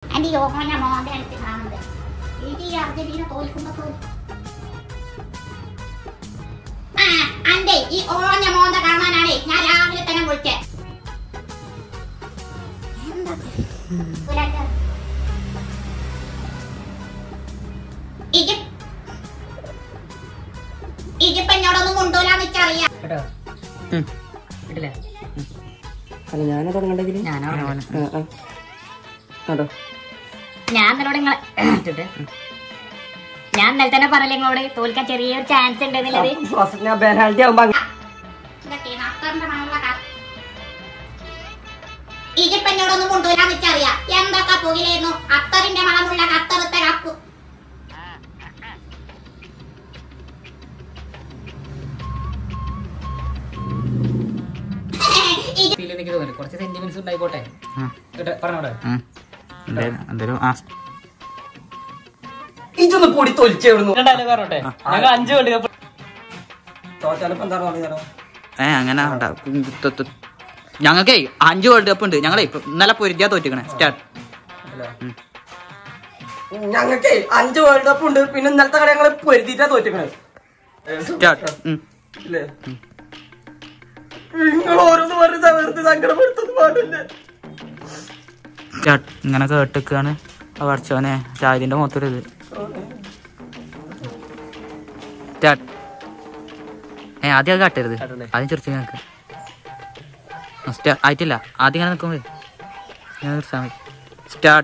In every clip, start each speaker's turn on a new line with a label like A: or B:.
A: എന്റെ ഈ ഓമന മോന്റെ അടുത്ത് കാണുന്നത് എനിക്ക് ഈ അർജന്റീന തോൽക്കുമ്പോ തോൽക്കും ആ അന്റെ ഈ ഓഞ്ഞ മോന്ത കാണാനാണേ ഞാൻ രാവിലെ തന്നെ വിളിച്ചേ എന്താ പുലർച്ചെ? ഇജി ഇജിപ്പ എന്നോടൊന്നും കൊണ്ടുപോലാന്ന് വെച്ചറിയാം
B: കേട്ടോ
C: ഉം.
B: കേട്ടില്ലേ
C: അല്ല ഞാനാ തുടങ്ങണ്ടെങ്കിൽ
B: ഞാനാ പറഞ്ഞത്.
C: അതോ
B: ഞാൻ നിങ്ങളോട് നിങ്ങളെ ഇട്ടിട്ട്. ഞാൻ ഇന്നലെ തന്നെ പറഞ്ഞില്ല നിങ്ങളോട് തോൽക്കാൻ ചെറിയൊരു ചാൻസ് ഉണ്ട് എന്നുള്ളത്
C: ഞാൻ പെനാൽറ്റി ആവുമ്പോ അങ്ങ്
A: ഇതൊക്കെ അത്തറിന്റെ മണമുള്ള കാ- ഇജിപ്പ എന്നോടൊന്നും കൊണ്ടുപോലാന്ന് വെച്ചറിയാം എന്തൊക്കെ പുകിലായിരുന്നു അത്തറിന്റെ മണമുള്ള കത്തറുത്ത കപ്പ് ഇജി
B: ഫീൽ എനിക്ക് തോന്നി കുറച്ച് സെന്റിമെന്റ്സ് ഉണ്ടായിക്കോട്ടെ കേട്ടോ പറഞ്ഞോടെ
D: എന്തേലും ആ
C: ഇതൊന്ന് പൊടി തൊലിച്ചേടുന്നു
B: രണ്ടായാലും പറഞ്ഞോട്ടെ ഞങ്ങൾ അഞ്ച് വേൾഡ് കപ്പ്
C: തോറ്റാലിപ്പോ എന്താ പറഞ്ഞോ
D: ഏ അങ്ങനെ വേണ്ട. ഉം, ത- ത- ഞങ്ങൾക്കേ അഞ്ച് വേൾഡ് കപ്പ് ഉണ്ട് ഞങ്ങളെ ഇപ്പൊ ഇന്നലെ പൊരുത്തിയാ തോറ്റിക്കണേ സ്റ്റാർട്ട്
C: ഞങ്ങൾക്ക് അഞ്ച് വേൾഡ് കപ്പ് ഉണ്ട് പിന്നെ ഇന്നലത്തെ കളി ഞങ്ങള് പൊരുത്തിട്ടാ തോറ്റിക്കണേ
D: സ്റ്റാർട്ട്
C: ഇല്ലേ നിങ്ങൾ ഓരോന്ന് പറഞ്ഞ വെറുതെ സങ്കടപ്പെടുത്തുന്ന പാടില്ല
D: സ്റ്റാർട്ട് ഇങ്ങനെ കേട്ടിക്കാണ് പഠിച്ചോനെ ഷാജിന്റെ മൊത്തൊരു ഇത് സ്റ്റാർട്ട് ഏ ആദ്യം അത് കാട്ടരുത്
C: കാട്ടണ്ടേ?
D: ആദ്യം ചെറിച്ച് ഞങ്ങൾക്ക് സ്റ്റാർട്ട് ആയിട്ടില്ല ആദ്യം ഇങ്ങനെ നിൽക്കുമ്പോ ഞാൻ നിർത്താൻ മതി സ്റ്റാർട്ട്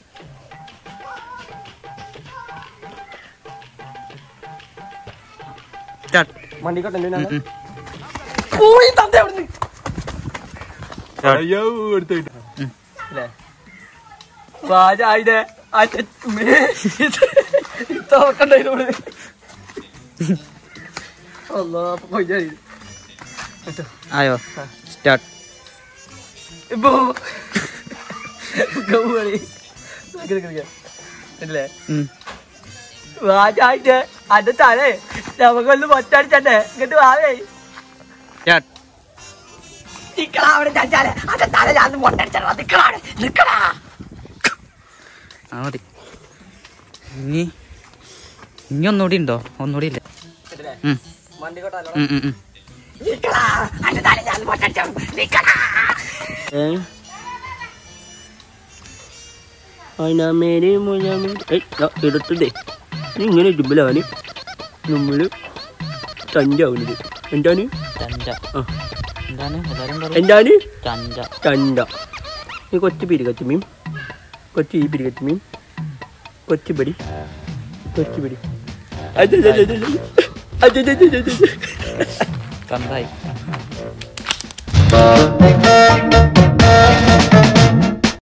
D: സ്റ്റാർട്ട്
C: വണ്ടിക്കോട്ടെ
D: ഉം.
C: പോയി തന്റെ അവിടുന്ന് അല്ലേ വാജായിടെ തോക്കണ്ടായിരുന്നു അല്ലോ അപ്പൊ പോയി
D: ആയോ സ്റ്റാർട്ട്
C: ഇപ്പൊ ഗൗളി അല്ലേ വാജായിടെ അന്റെ തലേ നമുക്കൊന്ന് മൊറ്റടിച്ചേ ഇങ്ങോട്ട് വാവേ
D: സ്റ്റാർട്ട്
C: നിക്കടാ അവിടെ ചാച്ചാലെ അന്റെ തല ഞാൻ മൊട്ടടിച്ചാ നിക്കടാ അവിടെ. നിക്കടാ
D: ആ മതി ഇനി ഇനി ഒന്നുകൂടി ഉണ്ടോ ഒന്നുകൂടി ഇല്ല ഉം,
C: വണ്ടിക്കോട്ടല്ലോ
D: ഉം, ഉം, ഉം.
C: നിക്കടാ അന്റെ തല ഞാൻ മൊട്ടടിച്ചാ നിക്കടാ അനാമേരെ മുഴാമേ എടുത്തതേ ഇങ്ങനെ ഇടുമ്പോഴാണ് നമ്മള് തഞ്ചാവുന്നത് എന്താണ്
D: ചഞ്ച
C: ആ.
D: എന്താണ് എല്ലാരും പറയും
C: എന്താണ്
D: ചഞ്ച
C: തണ്ട ഈ കൊച്ചു പിരികത്തി മീൻ കൊച്ചു ഈ പിരികത്തി മീൻ കൊച്ചു പടി കൊച്ചു പടി അതെ അതെ അതെ അതെ അതെ അതെ അതെ
D: കന്തായി